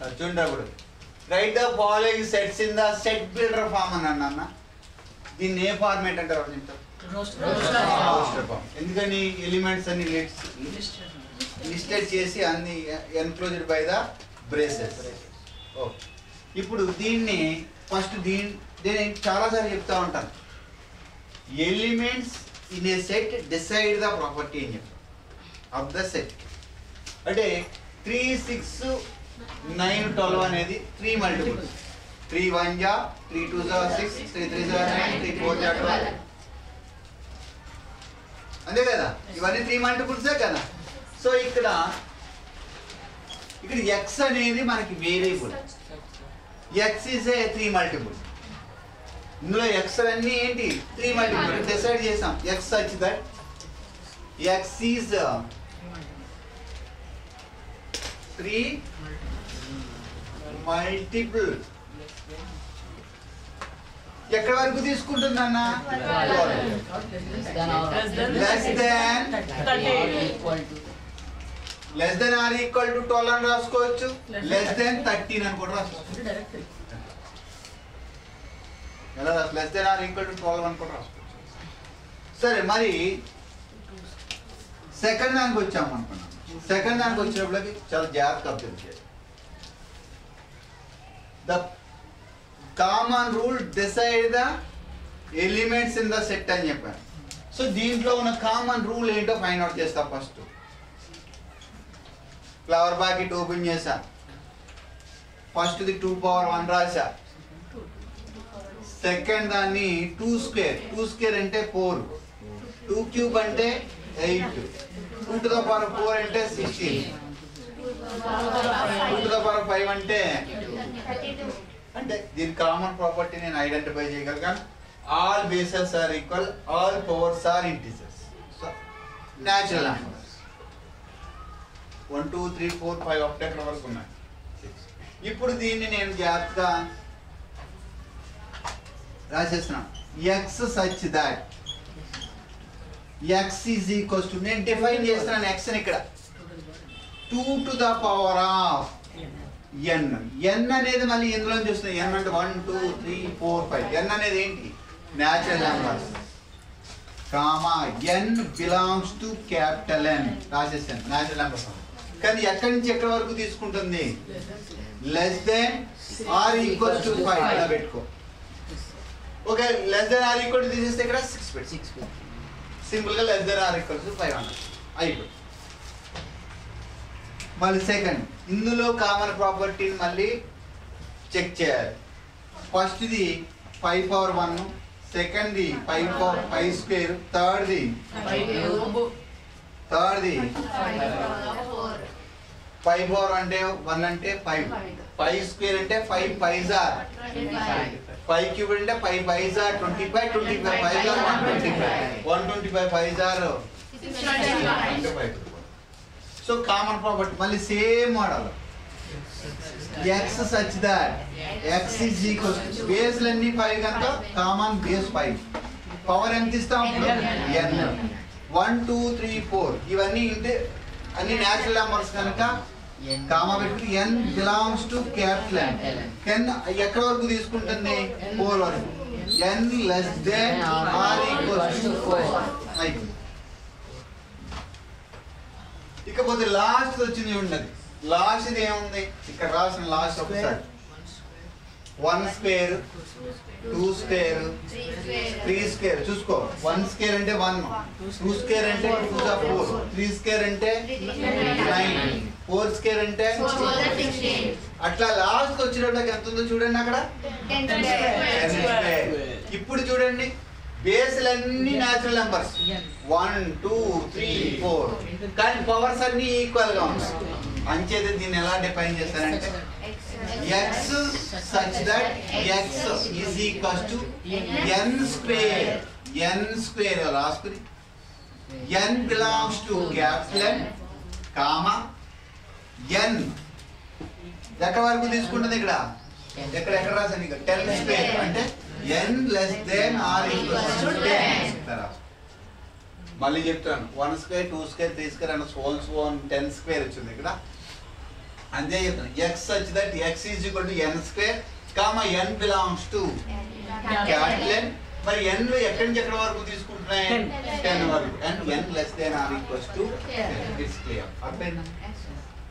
చూడండి అప్పుడు right the following sets in the set builder form అని అన్న దీన్ని ఏ ఫార్మేట్ అంటారు ఎవరు చెప్తారు Roster form. ఎందుకని ఎలిమెంట్స్ అన్ని లిస్టెడ్ చేసి అన్ని enclosed by the braces okay ఇప్పుడు దీన్ని ఫస్ట్ దీని నేను చాలాసార్లు చెప్తా ఉంటాను elements in a set decide the property అని చెప్పాను ఆఫ్ ద సెట్ అంటే త్రీ సిక్స్ నైన్ ట్వెల్వ్ అనేది త్రీ మల్టిపుల్స్ త్రీ వన్ జా త్రీ టూ జా సిక్స్ త్రీ త్రీ జా నైన్ త్రీ ఫోర్ జా ట్వెల్వ్ అంతే కదా ఇవన్నీ త్రీ మల్టిపుల్సే కదా సో ఇక్కడ ఇక్కడ ఎక్స్ అనేది మనకి variable X is a three multiple ఇందులో ఎక్స్ అన్నీ ఏంటి త్రీ మల్టిపుల్ డిసైడ్ చేసాం X such that X is three multiple ఎక్కడి వరకు తీసుకుంటుందన్న less than less than or equal to twelve అని రాసుకోవచ్చు లెస్ దెన్ థర్టీన్ అని కూడా రాసుకోవచ్చు ఎలా రాసు less than or equal to twelve అని కూడా రాసుకోవచ్చు సరే మరి సెకండ్ దానికి వచ్చాము అనుకున్నాం సెకండ్ దానికి వచ్చినప్పటికి చాలా జాగ్రత్తగా అబ్జర్వ్ చేయాలి the common rule decide the elements in the set అని చెప్పాను సో దీంట్లో ఉన్న కామన్ రూల్ ఏంటో ఫైండ్ అవుట్ చేస్తా ఫస్ట్ ఫ్లవర్ బాకెట్ ఓపెన్ చేశా ఫస్ట్ది టూ పవర్ వన్ రాశా సెకండ్ దాన్ని టూ స్క్వేర్ టూ స్క్వేర్ అంటే ఫోర్ టూ క్యూబ్ అంటే eight two to the power four అంటే sixteen two to the power five అంటే అంటే దీని కామన్ ప్రాపర్టీ నేను ఐడెంటిఫై చేయగలిగాను all bases are equal all powers are integers so natural numbers one two three four five ఒకటి ఎక్కడ వరకు ఉన్నాయి ఇప్పుడు దీన్ని నేను జాగ్రత్తగా రాసేస్తున్నాను X such that X is equals to నేను డిఫైన్ చేస్తున్నాను ఎక్స్ ఇక్కడ two to the power of N N అనేది మళ్ళీ ఇందులో చూస్తున్నాం ఎన్ అంటే one two three four five N అనేది ఏంటి natural numbers comma N belongs to capital N రాసేసాను న్యాచురల్ నెంబర్స్ కానీ ఎక్కడి నుంచి ఎక్కడి వరకు తీసుకుంటుంది less than or equal to five ఇలా పెట్టుకో okay less than or equal to తీసేస్తే ఇక్కడ సిక్స్ పెట్టి సిక్స్ సింపుల్ గా less than or equal to five hundred అయిపోయి మళ్ళీ సెకండ్ ఇందులో కామన్ ప్రాపర్టీని మళ్ళీ చెక్ చేయాలి ఫస్ట్ది ఫైవ్ పవర్ వన్ సెకండ్ది ఫైవ్ పవర్ ఫైవ్ స్క్వేర్ థర్డ్ది థర్డ్ది ఫైవ్ పవర్ అంటే వన్ అంటే ఫైవ్ ఫైవ్ స్క్వేర్ అంటే ఫైవ్ ఫైవ్ జార్ ఫైవ్ క్యూబ్ అంటే ఫైవ్ ఫైవ్ జార్ twenty five twenty five five జార్ one twenty five one twenty five five జార్ సో కామన్ ప్రాపర్టీ మళ్ళీ same model X such that X is equal బేస్లన్నీ five కనుక common base five power ఎంత ఇస్తాం N one two three four ఇవన్నీ ఇంటే అన్ని న్యాచురల్ నెంబర్స్ కనుక కామా పెట్టి N belongs to capital N N ఎక్కడ వరకు తీసుకుంటుంది ఫోర్ వరకు N less than or equal to four అయిపోయింది ఇకపోతే లాస్ట్ వచ్చింది ఉన్నది లాస్ట్ ఇది ఏముంది ఇక్కడ రాసిన లాస్ట్ ఒకసారి one square two square three square చూసుకో వన్ స్క్వేర్ అంటే వన్ టూ స్క్వేర్ అంటే టూ ఫోర్ త్రీ స్క్వేర్ అంటే నైన్ ఫోర్ స్క్వేర్ అంటే అట్లా లాస్ట్ వచ్చినప్పటికి ఎంత ఉందో చూడండి అక్కడ Ten square. ఇప్పుడు చూడండి బేస్లన్నీ natural numbers one two three four కానీ పవర్స్ అన్ని ఈక్వల్ గా ఉన్నాయి అంచేత దీన్ని ఎలా డిఫైన్ చేస్తారంటే X such that X is equals to N square N square రాసుకుని N belongs to capital N comma N ఎక్కడ వరకు తీసుకుంటుంది ఇక్కడ ఎక్కడ ఎక్కడ రాసాను ఇక్కడ టెన్ స్క్వేర్ అంటే N less than or equals to ten మళ్ళీ చెప్తాను one square two square three square and so on ten square వచ్చింది ఇక్కడ అంతే చెప్తాను X such that X is equal to N square comma N belongs to capital N మరి N ఎక్కడి నుంచి ఎక్కడి వరకు తీసుకుంటున్నాయి Ten. టెన్ వరకు and N less than or equals to it's clear అర్థమైందా